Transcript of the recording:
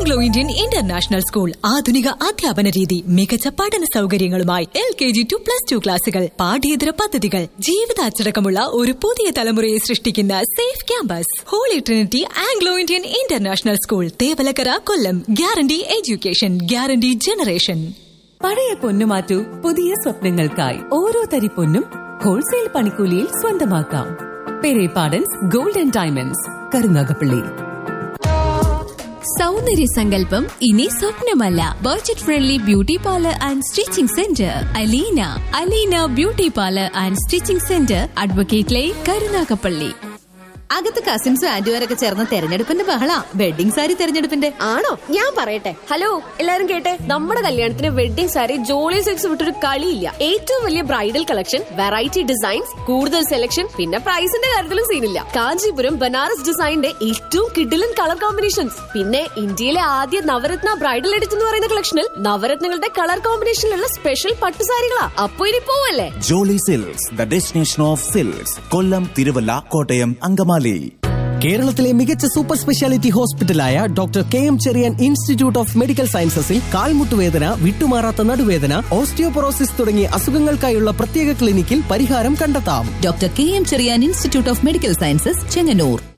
Anglo Indian International school ആധുനിക അധ്യാപന രീതി മികച്ച പഠന സൗകര്യങ്ങളുമായി L K G to plus two ക്ലാസുകൾ പാഠ്യേതര പദ്ധതികൾ ജീവിതാച്ചടക്കമുള്ള ഒരു പുതിയ തലമുറയെ സൃഷ്ടിക്കുന്ന safe campus Holy Trinity Anglo Indian International School Thevalakkara Kollam guarantee education guarantee generation പഴയ പൊന്നു മാറ്റൂ പുതിയ സ്വപ്നങ്ങൾക്കായി ഓരോ തരി പൊന്നും ഹോൾസെയിൽ പണിക്കൂലിയിൽ സ്വന്തമാക്കാം പെരേപാടൻസ് ഗോൾഡൻ ഡയമണ്ട്സ് കരുനാഗപ്പള്ളി സൗന്ദര്യ സങ്കല്പം ഇനി സ്വപ്നമല്ല budget friendly beauty parlour and stitching centre Aleena Aleena beauty parlour and stitching centre advocate line Karunagappally അകത്ത് കസിൻസും ആന്റിമാരൊക്കെ ചേർന്ന് തെരഞ്ഞെടുപ്പിന്റെ ബഹള വെഡിങ് സാരി തെരഞ്ഞെടുപ്പിന്റെ ആണോ ഞാൻ പറയട്ടെ ഹലോ എല്ലാരും കേട്ടെ നമ്മുടെ കല്യാണത്തിന് വെഡിംഗ് സാരി ജോളി സിൽക്സ് വിട്ടൊരു കളിയില്ല ഏറ്റവും വലിയ ബ്രൈഡൽ കളക്ഷൻ വെറൈറ്റി ഡിസൈൻസ് കൂടുതൽ സെലക്ഷൻ പിന്നെ പ്രൈസിന്റെ കാര്യത്തിലും സീനില്ല കാഞ്ചീപുരം ബനാറസ് ഡിസൈനിന്റെ ഏറ്റവും കിഡിലൻ കളർ കോമ്പിനേഷൻസ് പിന്നെ ഇന്ത്യയിലെ ആദ്യ നവരത്ന ബ്രൈഡൽ എഡിറ്റ് എന്ന് പറയുന്ന കളക്ഷനിൽ നവരത്നങ്ങളുടെ കളർ കോമ്പിനേഷനിലുള്ള സ്പെഷ്യൽ പട്ടുസാരികളാ അപ്പൊ ഇനി പോവല്ലേ Jolly Silks the destination of silks Kollam Thiruvalla Kottayam Angamaly കേരളത്തിലെ മികച്ച സൂപ്പർ സ്പെഷ്യാലിറ്റി ഹോസ്പിറ്റലായ doctor K M Cherian institute of medical സയൻസസിൽ കാൽമുട്ടുവേദന വിട്ടുമാറാത്ത നടുവേദന ഓസ്റ്റിയോപൊറോസിസ് തുടങ്ങിയ അസുഖങ്ങൾക്കായുള്ള പ്രത്യേക ക്ലിനിക്കിൽ പരിഹാരം കണ്ടെത്താം doctor K M Cherian institute of medical sciences Chengannur